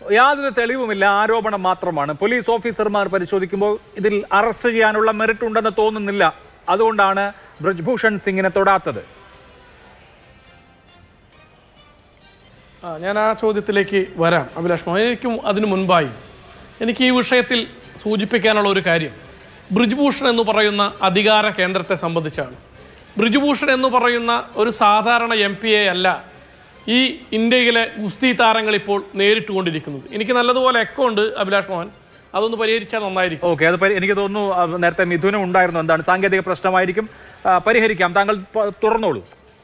യാതൊരു തെളിവുമില്ല ആരോപണം മാത്രമാണ് പോലീസ് ഓഫീസർമാർ പരിശോധിക്കുമ്പോൾ ഇതിൽ അറസ്റ്റ് ചെയ്യാനുള്ള മെറിറ്റ് ഉണ്ടെന്ന് തോന്നുന്നില്ല അതുകൊണ്ടാണ് ബ്രജ്ഭൂഷൺ സിംഗിനെ തൊടാത്തത് ആ, ഞാൻ ആ ചോദ്യത്തിലേക്ക് വരാം അഭിലാഷ് മോഹൻ എനിക്കും അതിനു മുൻപായി എനിക്ക് ഈ വിഷയത്തിൽ സൂചിപ്പിക്കാനുള്ള ഒരു കാര്യം ബ്രിജ്ഭൂഷൺ എന്ന് പറയുന്ന അധികാര കേന്ദ്രത്തെ സംബന്ധിച്ചാണ് ബ്രിജ്ഭൂഷൺ എന്ന് പറയുന്ന ഒരു സാധാരണ എം പി എ അല്ല ഈ ഇന്ത്യയിലെ ഗുസ്തി താരങ്ങൾ ഇപ്പോൾ നേരിട്ടുകൊണ്ടിരിക്കുന്നത് എനിക്ക് നല്ലതുപോലെ എക്കോ ഉണ്ട് അഭിലാഷ് മോഹൻ അതൊന്ന് പരിഹരിച്ചാൽ നന്നായിരിക്കും ഓക്കെ അത് പരി- എനിക്ക് തോന്നുന്നു ആ, നേരത്തെ മിഥുനം ഉണ്ടായിരുന്നു എന്താണ് സാങ്കേതിക പ്രശ്നമായിരിക്കും ആ, പരിഹരിക്കാം താങ്കൾ പ- തുറന്നോളൂ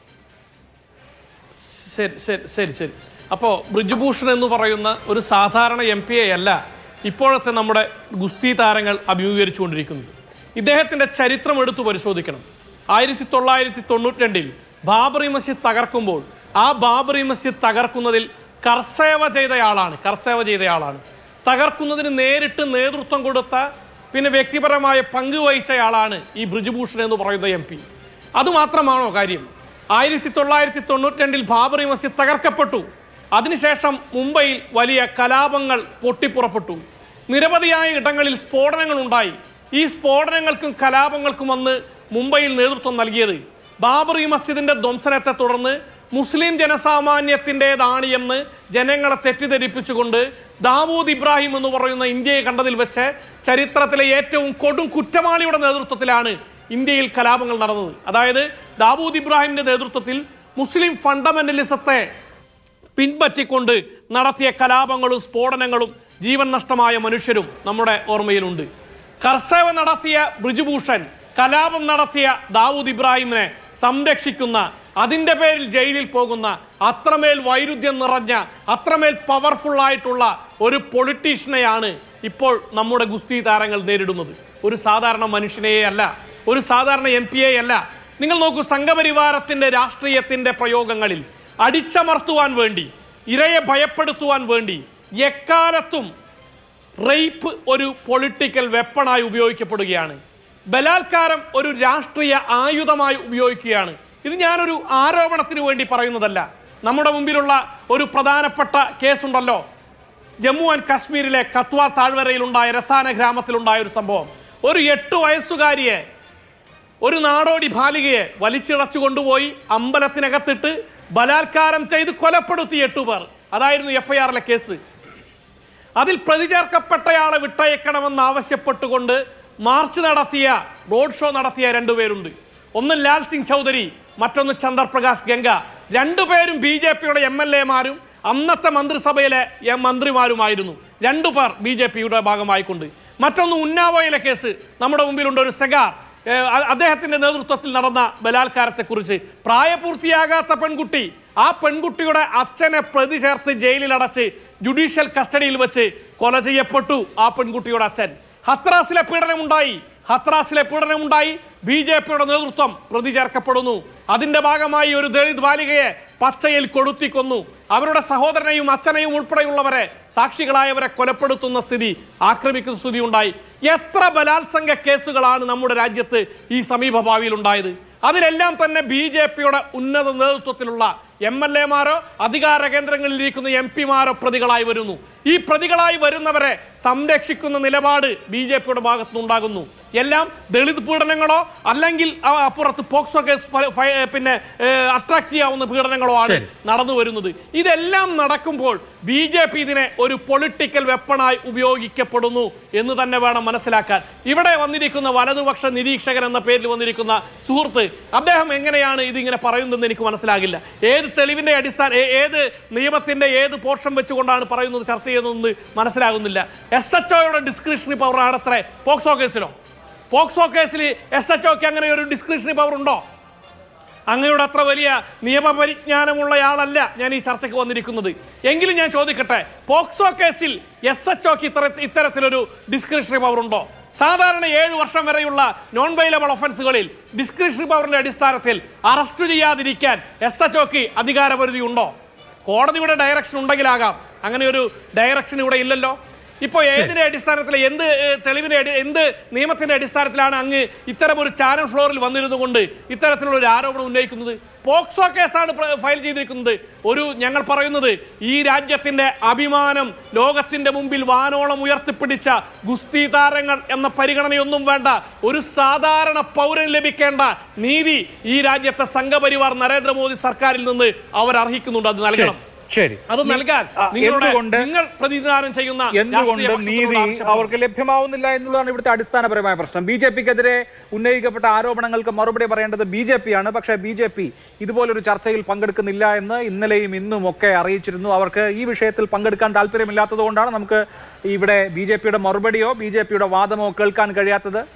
ശരി ശരി ശരി ശരി അപ്പോൾ ബ്രിജ്ഭൂഷൺ എന്ന് പറയുന്ന ഒരു സാധാരണ എം പി എ അല്ല ഇപ്പോഴത്തെ നമ്മുടെ ഗുസ്തി താരങ്ങൾ അഭിമുഖീകരിച്ചുകൊണ്ടിരിക്കുന്നത് ഇദ്ദേഹത്തിൻ്റെ ചരിത്രം എടുത്തു പരിശോധിക്കണം ആയിരത്തി തൊള്ളായിരത്തി തൊണ്ണൂറ്റി രണ്ടിൽ ബാബറി മസ്ജിദ് തകർക്കുമ്പോൾ ആ ബാബറി മസ്ജിദ് തകർക്കുന്നതിൽ കർസേവ ചെയ്തയാളാണ് കർസേവ ചെയ്തയാളാണ് തകർക്കുന്നതിന് നേരിട്ട് നേതൃത്വം കൊടുത്ത പിന്നെ വ്യക്തിപരമായ പങ്ക് വഹിച്ചയാളാണ് ഈ ബ്രിജ്ഭൂഷൺ എന്ന് പറയുന്ന എം പി അതുമാത്രമാണോ കാര്യം ആയിരത്തി തൊള്ളായിരത്തി തൊണ്ണൂറ്റി രണ്ടിൽ ബാബറി മസ്ജിദ് തകർക്കപ്പെട്ടു അതിനുശേഷം മുംബൈയിൽ വലിയ കലാപങ്ങൾ പൊട്ടിപ്പുറപ്പെട്ടു നിരവധിയായ ഇടങ്ങളിൽ സ്ഫോടനങ്ങൾ ഉണ്ടായി ഈ സ്ഫോടനങ്ങൾക്കും കലാപങ്ങൾക്കും അന്ന് മുംബൈയിൽ നേതൃത്വം നൽകിയത് ബാബറി മസ്ജിദിന്റെ ധ്വംസനത്തെ തുടർന്ന് മുസ്ലിം ജനസാമാന്യത്തിൻ്റെതാണ് എന്ന് ജനങ്ങളെ തെറ്റിദ്ധരിപ്പിച്ചുകൊണ്ട് ദാവൂദ് ഇബ്രാഹിം എന്ന് പറയുന്ന ഇന്ത്യയെ കണ്ടതിൽ വെച്ച് ചരിത്രത്തിലെ ഏറ്റവും കൊടും കുറ്റവാളിയുടെ നേതൃത്വത്തിലാണ് ഇന്ത്യയിൽ കലാപങ്ങൾ നടന്നത് അതായത് ദാവൂദ് ഇബ്രാഹിമിന്റെ നേതൃത്വത്തിൽ മുസ്ലിം ഫണ്ടമെന്റലിസത്തെ പിൻപറ്റിക്കൊണ്ട് നടത്തിയ കലാപങ്ങളും സ്ഫോടനങ്ങളും ജീവൻ നഷ്ടമായ മനുഷ്യരും നമ്മുടെ ഓർമ്മയിലുണ്ട് കർസേവ നടത്തിയ ബ്രിജുഭൂഷൺ കലാപം നടത്തിയ ദാവൂദ് ഇബ്രാഹിമിനെ സംരക്ഷിക്കുന്ന അതിൻ്റെ പേരിൽ ജയിലിൽ പോകുന്ന അത്രമേൽ വൈരുദ്ധ്യം നിറഞ്ഞ അത്രമേൽ പവർഫുൾ ആയിട്ടുള്ള ഒരു പൊളിറ്റീഷ്യനെയാണ് ഇപ്പോൾ നമ്മുടെ ഗുസ്തി താരങ്ങൾ നേരിടുന്നത് ഒരു സാധാരണ മനുഷ്യനെയേ അല്ല ഒരു സാധാരണ എം പി എ അല്ല നിങ്ങൾ നോക്കൂ സംഘപരിവാരത്തിന്റെ രാഷ്ട്രീയത്തിന്റെ പ്രയോഗങ്ങളിൽ അടിച്ചമർത്തുവാൻ വേണ്ടി ഇരയെ ഭയപ്പെടുത്തുവാൻ വേണ്ടി എക്കാലത്തും റേപ്പ് ഒരു പൊളിറ്റിക്കൽ വെപ്പണായി ഉപയോഗിക്കപ്പെടുകയാണ് ബലാത്കാരം ഒരു രാഷ്ട്രീയ ആയുധമായി ഉപയോഗിക്കുകയാണ് ഇത് ഞാനൊരു ആരോപണത്തിന് വേണ്ടി പറയുന്നതല്ല നമ്മുടെ മുമ്പിലുള്ള ഒരു പ്രധാനപ്പെട്ട കേസുണ്ടല്ലോ ജമ്മു ആൻഡ് കാശ്മീരിലെ കത്വ താഴ്വരയിലുണ്ടായ രസാന ഗ്രാമത്തിലുണ്ടായ ഒരു സംഭവം ഒരു എട്ട് വയസ്സുകാരിയെ ഒരു നാടോടി ബാലികയെ വലിച്ചിടച്ചു കൊണ്ടുപോയി അമ്പലത്തിനകത്തിട്ട് ബലാത്കാരം ചെയ്ത് കൊലപ്പെടുത്തി എട്ടുപേർ അതായിരുന്നു എഫ് ഐ ആറിലെ കേസ് അതിൽ പ്രതി ചേർക്കപ്പെട്ടയാളെ വിട്ടയക്കണമെന്ന് ആവശ്യപ്പെട്ടുകൊണ്ട് മാർച്ച് നടത്തിയ റോഡ് ഷോ നടത്തിയ രണ്ടുപേരുണ്ട് ഒന്ന് ലാൽ സിംഗ് ചൗധരി മറ്റൊന്ന് ചന്ദർപ്രകാശ് ഗംഗ രണ്ടുപേരും ബി ജെ പിയുടെ എം എൽ എമാരും അന്നത്തെ മന്ത്രിസഭയിലെ എം മന്ത്രിമാരുമായിരുന്നു രണ്ടുപേർ ബി ജെ പിയുടെ ഭാഗമായിക്കൊണ്ട് മറ്റൊന്ന് ഉന്നാവോയിലെ കേസ് നമ്മുടെ മുമ്പിലുണ്ട് ഒരു സെഗാർ ഏഹ് അ- അദ്ദേഹത്തിന്റെ നേതൃത്വത്തിൽ നടന്ന ബലാത്കാരത്തെക്കുറിച്ച് പ്രായപൂർത്തിയാകാത്ത പെൺകുട്ടി ആ പെൺകുട്ടിയുടെ അച്ഛനെ പ്രതി ചേർത്ത് ജയിലിലടച്ച് ജുഡീഷ്യൽ കസ്റ്റഡിയിൽ വെച്ച് കൊല ചെയ്യപ്പെട്ടു ആ പെൺകുട്ടിയുടെ അച്ഛൻ ഹത്രാസിലെ പീഡനമുണ്ടായി ഹത്രാസിലെ പീഡനമുണ്ടായി ബി ജെ പിയുടെ നേതൃത്വം പ്രതി ചേർക്കപ്പെടുന്നു അതിന്റെ ഭാഗമായി ഒരു ദളിത് ബാലികയെ പച്ചയിൽ കൊളുത്തിക്കൊന്നു അവരുടെ സഹോദരനെയും അച്ഛനെയും ഉൾപ്പെടെയുള്ളവരെ സാക്ഷികളായവരെ കൊലപ്പെടുത്തുന്ന സ്ഥിതി ആക്രമിക്കുന്ന സ്ഥിതി ഉണ്ടായി എത്ര ബലാത്സംഗ കേസുകളാണ് നമ്മുടെ രാജ്യത്ത് ഈ സമീപ ഭാവിയിൽ ഉണ്ടായത് അതിലെല്ലാം തന്നെ ബി ജെ പിയുടെ ഉന്നത നേതൃത്വത്തിലുള്ള എം എൽ എമാരോ അധികാര കേന്ദ്രങ്ങളിൽ ഇരിക്കുന്ന എം പിമാരോ പ്രതികളായി വരുന്നു ഈ പ്രതികളായി വരുന്നവരെ സംരക്ഷിക്കുന്ന നിലപാട് ബി ജെ പിയുടെ ഭാഗത്തുനിന്നുണ്ടാകുന്നു എല്ലാം ദളിത് പീഡനങ്ങളോ അല്ലെങ്കിൽ ആ അപ്പുറത്ത് പോക്സോ കേസ് പ- ഫയ- പിന്നെ അട്രാക്ട് ചെയ്യാവുന്ന പീഡനങ്ങളോ ആണ് നടന്നു വരുന്നത് ഇതെല്ലാം നടക്കുമ്പോൾ ബി ജെ പി ഇതിനെ ഒരു പൊളിറ്റിക്കൽ വെപ്പണായി ഉപയോഗിക്കപ്പെടുന്നു എന്ന് തന്നെ വേണം മനസ്സിലാക്കാൻ ഇവിടെ വന്നിരിക്കുന്ന വലതുപക്ഷ നിരീക്ഷകൻ എന്ന പേരിൽ വന്നിരിക്കുന്ന സുഹൃത്ത് അദ്ദേഹം എങ്ങനെയാണ് ഇതിങ്ങനെ പറയുന്നതെന്ന് എനിക്ക് മനസ്സിലാകില്ല ഏത് തെളിവിന്റെ അടിസ്ഥാന ഏ- ഏത് നിയമത്തിന്റെ ഏത് പോർഷൻ വെച്ചുകൊണ്ടാണ് പറയുന്നത് ചർച്ച ചെയ്യുന്നതെന്ന് മനസ്സിലാകുന്നില്ല എസ് എച്ച് ഒയുടെ ഡിസ്ക്രിപ്ഷണറി പവർ ആണത്രേ പോക്സോ കേസിലോ പോക്സോ കേസിൽ എസ് എച്ച് ഒക്ക് അങ്ങനെ ഒരു ഡിസ്ക്രിപ്ഷണറി പവർ ഉണ്ടോ അങ്ങയുടെ അത്ര വലിയ നിയമപരിജ്ഞാനമുള്ളയാളല്ല ഞാൻ ഈ ചർച്ചയ്ക്ക് വന്നിരിക്കുന്നത് എങ്കിലും ഞാൻ ചോദിക്കട്ടെ പോക്സോ കേസിൽ എസ് എച്ച് ഒക്ക് ഇത്തര ഇത്തരത്തിലൊരു ഡിസ്ക്രിപ്ഷണറി പവർ ഉണ്ടോ സാധാരണ ഏഴ് വർഷം വരെയുള്ള നോൺ വൈലബിൾ ഒഫൻസുകളിൽ ഡിസ്ക്രിപ്ഷണറി പവറിന്റെ അടിസ്ഥാനത്തിൽ അറസ്റ്റ് ചെയ്യാതിരിക്കാൻ എസ് എച്ച് ഒക്ക് അധികാരപരിധി ഉണ്ടോ കോടതിയുടെ ഡയറക്ഷൻ ഉണ്ടെങ്കിലാകാം അങ്ങനെ ഒരു ഡയറക്ഷൻ ഇവിടെ ഇല്ലല്ലോ ഇപ്പോൾ ഏതിന്റെ അടിസ്ഥാനത്തിൽ എന്ത് ഏഹ്, തെളിവിന്റെ അടി- എന്ത് നിയമത്തിന്റെ അടിസ്ഥാനത്തിലാണ് അങ്ങ് ഇത്തരം ഒരു ചാനൽ ഫ്ലോറിൽ വന്നിരുന്നു കൊണ്ട് ഇത്തരത്തിലുള്ള ഒരു ആരോപണം ഉന്നയിക്കുന്നത് പോക്സോ കേസാണ് പ്ര- ഫയൽ ചെയ്തിരിക്കുന്നത് ഒരു ഞങ്ങൾ പറയുന്നത് ഈ രാജ്യത്തിന്റെ അഭിമാനം ലോകത്തിന്റെ മുമ്പിൽ വാനോളം ഉയർത്തിപ്പിടിച്ച ഗുസ്തി താരങ്ങൾ എന്ന പരിഗണനയൊന്നും വേണ്ട ഒരു സാധാരണ പൗരൻ ലഭിക്കേണ്ട നീതി ഈ രാജ്യത്തെ സംഘപരിവാർ നരേന്ദ്രമോദി സർക്കാരിൽ നിന്ന് അവർ അർഹിക്കുന്നുണ്ട് അത് നൽകണം ശരി അത് നൽകാൻ ആ, നിങ്ങളുടെ എന്തുകൊണ്ട് നിങ്ങൾ പ്രതിനിധാനം ചെയ്യുന്ന എന്തുകൊണ്ട് രാഷ്ട്രീയ നീതി പക്ഷത്തോട് ആവശ്യപ്പെടണം. അവർക്ക് ലഭ്യമാവുന്നില്ല എന്നുള്ളതാണ് ഇവിടുത്തെ അടിസ്ഥാനപരമായ പ്രശ്നം ബി ജെ പിക്കെതിരെ ഉന്നയിക്കപ്പെട്ട ആരോപണങ്ങൾക്ക് മറുപടി പറയേണ്ടത് ബി ജെ പി ആണ് പക്ഷേ ബി ജെ പി ഇതുപോലൊരു ചർച്ചയിൽ പങ്കെടുക്കുന്നില്ല എന്ന് ഇന്നലെയും ഇന്നും ഒക്കെ അറിയിച്ചിരുന്നു അവർക്ക് ഈ വിഷയത്തിൽ പങ്കെടുക്കാൻ താല്പര്യമില്ലാത്തത് കൊണ്ടാണ് നമുക്ക് ഇവിടെ ബി ജെ പിയുടെ മറുപടിയോ ബി ജെ പിയുടെ വാദമോ കേൾക്കാൻ കഴിയാത്തത്